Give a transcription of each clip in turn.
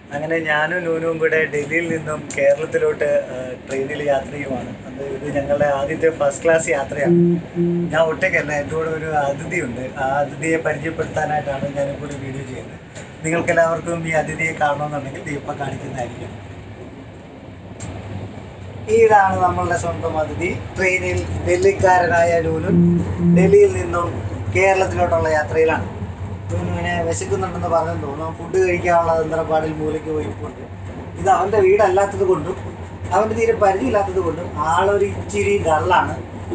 അങ്ങനെ ഞാനും നൂനും കൂടെ ഡൽഹിയിൽ നിന്നും കേരളത്തിലോട്ട് ട്രെയിനിൽ യാത്ര ചെയ്യുവാണ് അത് ഇത് ഞങ്ങളുടെ ആദ്യത്തെ ഫസ്റ്റ് ക്ലാസ് യാത്രയാണ് ഞാൻ ഒറ്റയ്ക്കല്ല എൻ്റെ കൂടെ ഒരു അതിഥിയുണ്ട് ആ അതിഥിയെ പരിചയപ്പെടുത്താനായിട്ടാണ് ഞാനിപ്പോൾ ഒരു വീഡിയോ ചെയ്യുന്നത് നിങ്ങൾക്ക് എല്ലാവർക്കും ഈ അതിഥിയെ കാണണമെന്നുണ്ടെങ്കിൽ ദേ ഇപ്പം കാണിക്കുന്നതായിരിക്കും ഇതാണ് നമ്മളുടെ സ്വന്തം അതിഥി ട്രെയിനിൽ ഡൽഹിക്കാരനായ ലൂനു ഡൽഹിയിൽ നിന്നും കേരളത്തിലോട്ടുള്ള യാത്രയിലാണ് ലൂനുവിനെ വിശക്കുന്നുണ്ടെന്ന് പറഞ്ഞു തോന്നുന്നു ഫുഡ് കഴിക്കാനുള്ള തന്ത്രപ്പാടിൽ മൂലയ്ക്ക് പോയിട്ടുണ്ട് ഇത് അവൻ്റെ വീടല്ലാത്തത് കൊണ്ടും അവൻ്റെ തീരെ പരിചയമില്ലാത്തത് കൊണ്ടും ആളൊരു ഇച്ചിരി ഡള്ളാണ്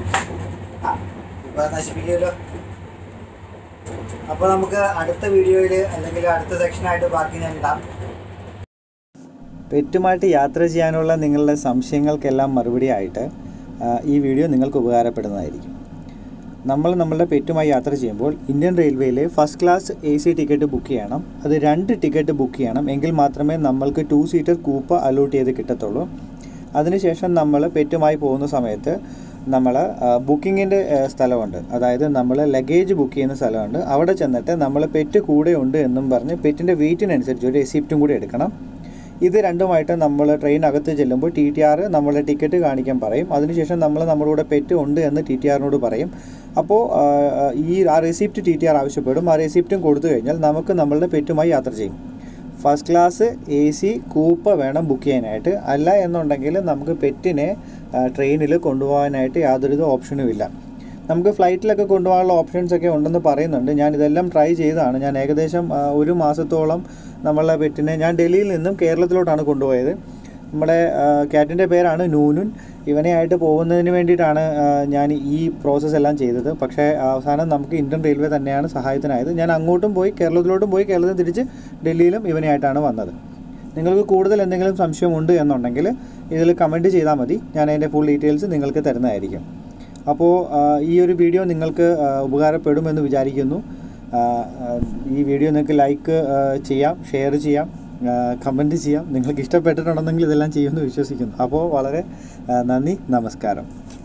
ഇപ്പം നശിപ്പിക്കുമല്ലോ അപ്പോൾ നമുക്ക് അടുത്ത വീഡിയോയിൽ അല്ലെങ്കിൽ അടുത്ത സെക്ഷനായിട്ട് ബാക്കി ഞാൻ ഇടാം പെറ്റുമായിട്ട് യാത്ര ചെയ്യാനുള്ള നിങ്ങളുടെ സംശയങ്ങൾക്കെല്ലാം മറുപടിയായിട്ട് ആ, ഈ വീഡിയോ നിങ്ങൾക്ക് ഉപകാരപ്പെടുന്നതായിരിക്കും നമ്മൾ നമ്മളുടെ പെറ്റുമായി യാത്ര ചെയ്യുമ്പോൾ ഇന്ത്യൻ റെയിൽവേയിലെ first class A C ticket book ചെയ്യണം അത് രണ്ട് ടിക്കറ്റ് ബുക്ക് ചെയ്യണം എങ്കിൽ മാത്രമേ നമ്മൾക്ക് ടു സീറ്റർ കൂപ്പ അലോട്ട് ചെയ്ത് കിട്ടത്തുള്ളൂ അതിനുശേഷം നമ്മൾ പെറ്റുമായി പോകുന്ന സമയത്ത് നമ്മൾ ബുക്കിങ്ങിൻ്റെ സ്ഥലമുണ്ട് അതായത് നമ്മൾ ലഗേജ് ബുക്ക് ചെയ്യുന്ന സ്ഥലമുണ്ട് അവിടെ ചെന്നിട്ട് നമ്മൾ പെറ്റ് കൂടെ ഉണ്ട് എന്നും പറഞ്ഞ് പെറ്റിൻ്റെ വെയിറ്റിനനുസരിച്ച് ഒരു റെസിപ്റ്റും കൂടി എടുക്കണം ഇത് രണ്ടുമായിട്ട് നമ്മൾ ട്രെയിനകത്ത് ചെല്ലുമ്പോൾ ടി ടി ആർ നമ്മളെ ടിക്കറ്റ് കാണിക്കാൻ പറയും അതിനുശേഷം നമ്മൾ നമ്മുടെ കൂടെ പെറ്റ് ഉണ്ട് എന്ന് ടി ടി ആറിനോട് പറയും അപ്പോൾ ആ, ഈ ആ റെസിപ്റ്റ് ടി ടി ആർ ആവശ്യപ്പെടും ആ റെസിപ്റ്റും കൊടുത്തു കഴിഞ്ഞാൽ നമുക്ക് നമ്മളുടെ പെറ്റുമായി യാത്ര ചെയ്യും first class A C coupe വേണം ബുക്ക് ചെയ്യാനായിട്ട് അല്ല എന്നുണ്ടെങ്കിൽ നമുക്ക് പെറ്റിനെ ട്രെയിനിൽ കൊണ്ടുപോകാനായിട്ട് യാതൊരു ഓപ്ഷനും ഇല്ല നമുക്ക് ഫ്ലൈറ്റിലൊക്കെ കൊണ്ടുപോകാനുള്ള ഓപ്ഷൻസ് ഒക്കെ ഉണ്ടെന്ന് പറയുന്നുണ്ട് ഞാൻ ഇതെല്ലാം ട്രൈ ചെയ്തതാണ് ഞാൻ ഏകദേശം ആ, ഒരു മാസത്തോളം നമ്മളെ പെറ്റിനെ ഞാൻ ഡൽഹിയിൽ നിന്നും കേരളത്തിലോട്ടാണ് കൊണ്ടുപോയത് നമ്മുടെ ക്യാറ്റിൻ്റെ പേരാണ് നൂനുൻ ഇവനെ ആയിട്ട് പോകുന്നതിന് വേണ്ടിയിട്ടാണ് ആ, ഞാൻ ഈ പ്രോസസ്സ് എല്ലാം ചെയ്തത് പക്ഷേ അവസാനം നമുക്ക് ഇന്ത്യൻ റെയിൽവേ തന്നെയാണ് സഹായത്തിനായത് ഞാൻ അങ്ങോട്ടും പോയി കേരളത്തിലോട്ടും പോയി കേരളത്തിൽ തിരിച്ച് ഡൽഹിയിലും ഇവനെയായിട്ടാണ് വന്നത് നിങ്ങൾക്ക് കൂടുതൽ എന്തെങ്കിലും സംശയമുണ്ട് എന്നുണ്ടെങ്കിൽ ഇതിൽ കമൻറ്റ് ചെയ്താൽ മതി ഞാൻ അതിൻ്റെ ഫുൾ ഡീറ്റെയിൽസ് നിങ്ങൾക്ക് തരുന്നതായിരിക്കും അപ്പോൾ ആ, ഈ ഒരു വീഡിയോ നിങ്ങൾക്ക് ആ, ഉപകാരപ്പെടുമെന്ന് വിചാരിക്കുന്നു ആ, ആ, ഈ വീഡിയോ നിങ്ങൾക്ക് ലൈക്ക് ആ, ചെയ്യാം ഷെയർ ചെയ്യാം കമൻറ്റ് ചെയ്യാം നിങ്ങൾക്ക് ഇഷ്ടപ്പെട്ടിട്ടുണ്ടെങ്കിൽ ഇതെല്ലാം ചെയ്യുമെന്ന് വിശ്വസിക്കുന്നു അപ്പോൾ വളരെ ആ, നന്ദി നമസ്കാരം